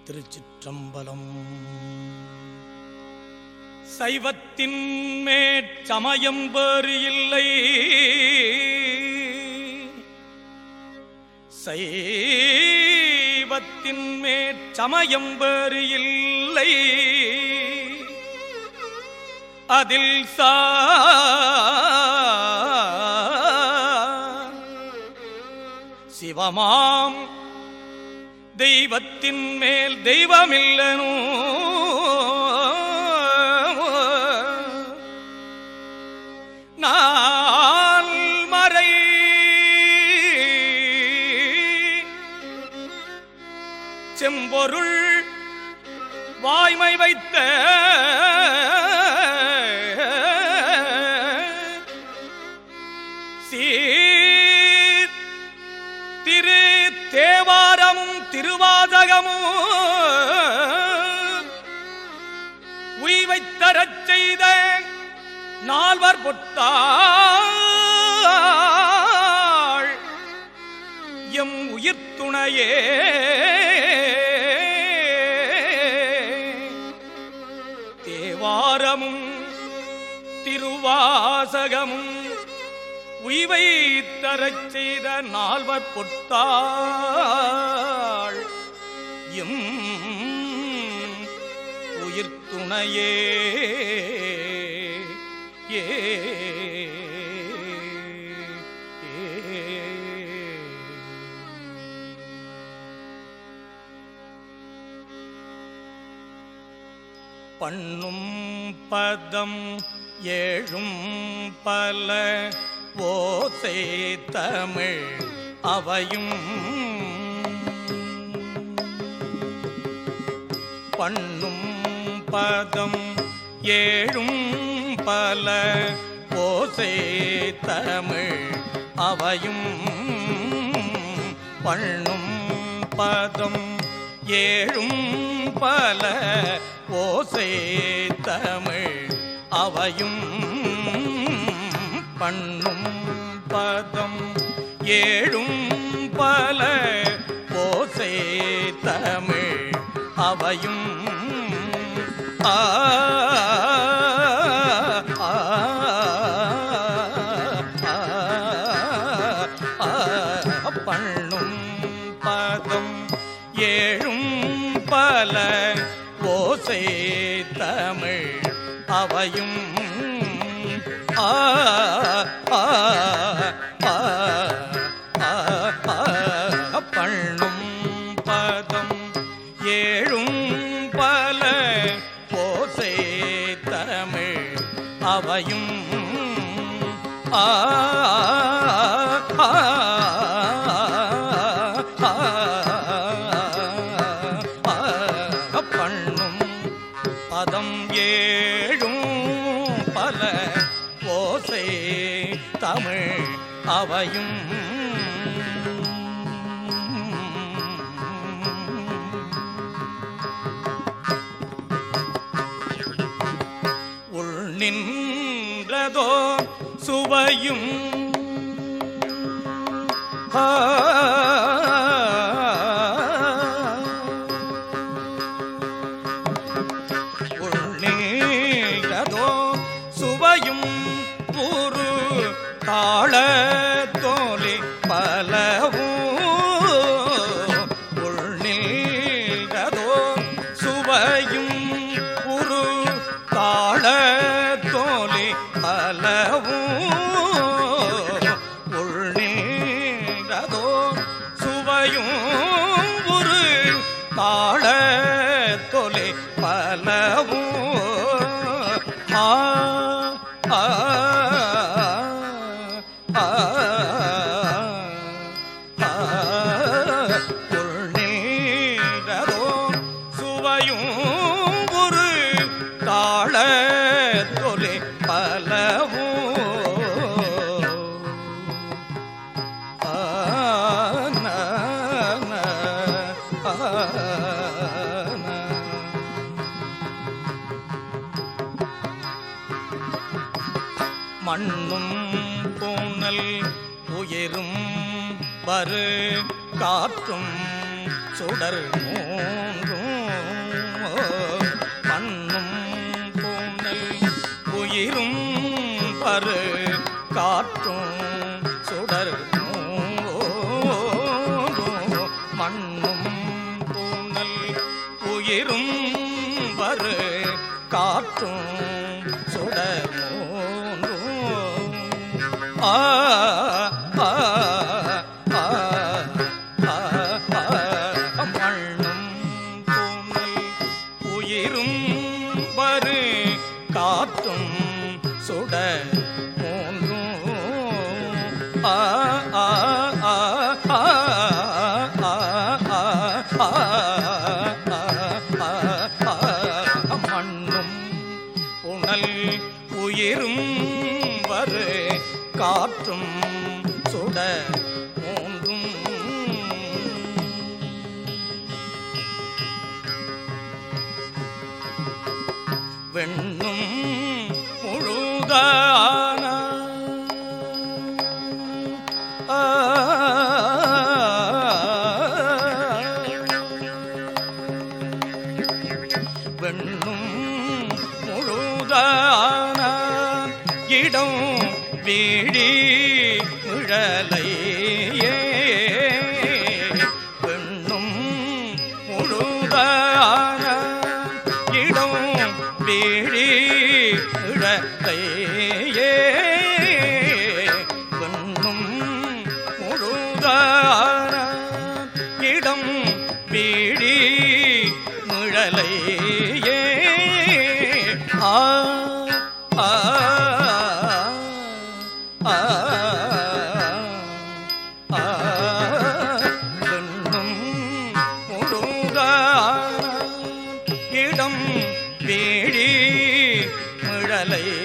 திருச்சிற்றம்பலம் சைவத்தின் மேற்சமயம் வேறு இல்லை சைவத்தின் மேற்சமயம் வேறு இல்லை அதில் சா சிவமாம் தெய்வத்தின் மேல் தெய்வமில்லனோ நான் மறை செம்பொருள் வாய்மை வைத்த சீர் திரு தேவாரமும் திருவாதகமும் உய்வைத் தரச் செய்த நால்வர் பொட்டாள் எம் உயிர் துணையே தேவாரமும் திருவாசகமும் உய்வை தரச் செய்த நால்வர் பொட்டாள் எம் உயிர் துணையே ஏ பண்ணும் பதம் ஏழும் பல ஓசை தமிழ் அவையும் பண்ணும் பதம் ஏழும் பல ஓசை தமிழ் அவையும் பண்ணும் பதம் ஏழும் பல ஓசை தமிழ் அவையும் பண்ணும் பதம் ஏழும் பல ஓசை தமிழ் அவையும் ஆ ஆ, ஆ, ஆ, பண்ணும் பதம் ஏழும் பல ஓசை தமிழ் அவையும் ஆ ஆ, ஆ, ஆ, ஆ, பண்ணும் பதம் ஏழும் பல ஓசை தமிழ் அவையும் ஆ ஆ, ஆ, ஆ, ஆ, பண்ணும் பதம் ஏழும் பல ஓசை தமிழ் அவையும் உள் நின்றதோ சுவையும் ஆ உள்ளேதோ சுவையும் ஒரு தாள தோலி பலவும் உள்நீதோ சுவையும் ஒரு தாள தோலி பலவும் உள்நீதோ சுவையும் ஒரு தாள தொலை பலவும் ஆ ஆ ஆ ஆ உள்நீடதோ சுவையும் ஒரு தாள தொலை பலவும் ஆ நா, நா, ஆ, நா. மண்ணும் பூனல் உயிரும் வரு காற்றும் சுடர் மூன்றும் மண்ணும் பூனல் உயிரும் பரு காற்றும் சுடர் மண்ணும் பூனல் உயிரும் வரு காற்றும் சுடர் மூன்றும் ஆ ஆ ஆ ஆ ஆ மண்ணும் பூனல் உயிரும் வரு காற்றும் சுட மூன்றும் ஆ ஆ ஆ ஆ ஆ ஆ ஆ ஆ மண்ணும் புனல் உயிரும் வரு காற்றும் சுட மூன்றும் வெண்ணும் முழுதான ஆ வெண்ணும் முழுதான இடம் வீழி முழலையே பெண்ணும் முழுதான இடம் வீழி இழலையே பெண்ணும் முழுதான இடம் வீழி முழலையே ஆ ஆ ஆ ஆ பெண்ணும் முழுதான இடம் வீழி முழலை